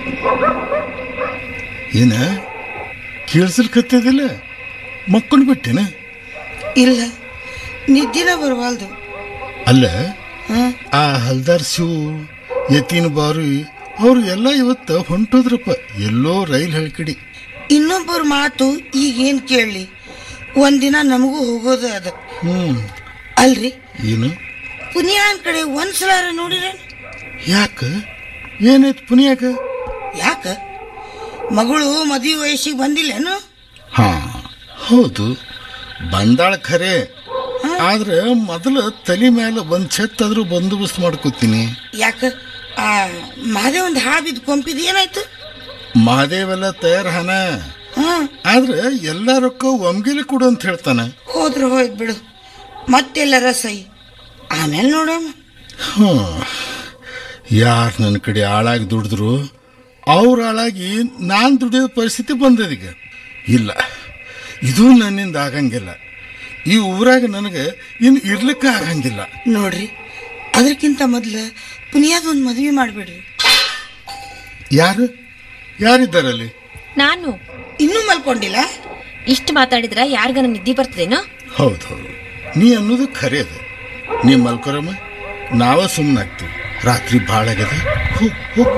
ಏನ ಕೇಳಿಸ್ಲಿಕ್ಕತ್ತದಿಲ್ಲ ಮಕ್ಕಳು ಬಿಟ್ಟೇನ ಇಲ್ಲ ನಿದ್ದಿನ ಬರವಾಲ್ದು ಅಲ್ಲ ಹಾಂ ಆ ಹಲ್ದಾರ್ ಶಿವು ಯತೀನ್ ಬಾರು ಅವ್ರು ಎಲ್ಲ ಇವತ್ತು ಹೊಂಟೋದ್ರಪ್ಪ ಎಲ್ಲೋ ರೈಲ್ ಹೇಳ್ಕಡಿ ಇನ್ನೊಬ್ಬರ ಮಾತು ಈಗೇನು ಕೇಳಲಿ ಒಂದಿನ ನಮಗೂ ಹೋಗೋದು ಅದ ಹ್ಮ್ ಅಲ್ರಿ ಏನು ಪುನಿಯಾನ್ ಕಡೆ ಒಂದ್ಸಲಾರ ನೋಡಿರ ಯಾಕ ಏನಾಯ್ತು ಪುನಿಯಾಕ ಯಾಕ ಮಗಳು ಮದುವೆ ವಯಸ್ಸಿಗೆ ಬಂದಿಲ್ಲೇನು ಹಾ ಹೌದು ಬಂದಾಳ ಖರೆ ಆದ್ರೆ ಮೊದಲು ತಲೆ ಮೇಲೆ ಒಂದು ಛತ್ತಾದ್ರೂ ಬಂದೋಬಸ್ತ್ ಮಾಡ್ಕೋತೀನಿ ಯಾಕ ಆ ಮಾದೇ ಒಂದು ಹಾಳು ಬಿದ್ದು ಕೊಂಪಿದ್ ಏನಾಯ್ತು ಮಹಾದೇವೆಲ್ಲ ತಯಾರ ಹನ ಹ್ಮ್ ಆದ್ರೆ ಎಲ್ಲ ರೊಕ್ಕ ಒಮ್ಗಿಲೆ ಕೊಡು ಅಂತ ಹೇಳ್ತಾನೆ ಹೋದ್ರೆ ಹೋಯ್ತು ಬಿಡು ಮತ್ತೆಲ್ಲರ ಸೈ ಆಮೇಲೆ ನೋಡೋಣ ಹ್ಮ್ ಯಾರು ನನ್ನ ಕಡೆ ಆಳಾಗಿ ದುಡಿದ್ರು ಅವ್ರ ಆಳಾಗಿ ನಾನು ದುಡಿಯೋ ಪರಿಸ್ಥಿತಿ ಬಂದದೀಗ ಇಲ್ಲ ಇದು ನನ್ನಿಂದ ಆಗಂಗಿಲ್ಲ ಈ ಊರಾಗ ನನಗೆ ಇನ್ನು ಇರ್ಲಿಕ್ಕೆ ಆಗಂಗಿಲ್ಲ ನೋಡ್ರಿ ಅದಕ್ಕಿಂತ ಮೊದ್ಲು ಪುನಿಯಾದ ಒಂದು ಮದುವೆ ಮಾಡಿಬಿಡ್ರಿ ಯಾರು ಯಾರಿದ್ದಾರಲ್ಲಿ ನಾನು ಇನ್ನೂ ಮಲ್ಕೊಂಡಿಲ್ಲ ಇಷ್ಟು ಮಾತಾಡಿದ್ರ ಯಾರಿಗನ ನಿದ್ದೆ ಬರ್ತದೇನೋ ಹೌದು ಹೌದು ನೀ ಅನ್ನೋದು ಖರೆ ಅದ ನೀ ಮಲ್ಕೊರಮ್ಮ ನಾವ ಸುಮ್ಮನಾಗ್ತೀವಿ ರಾತ್ರಿ ಭಾಳ ಆಗ್ಯದ ಹೋಗ್ ಹೋಗ್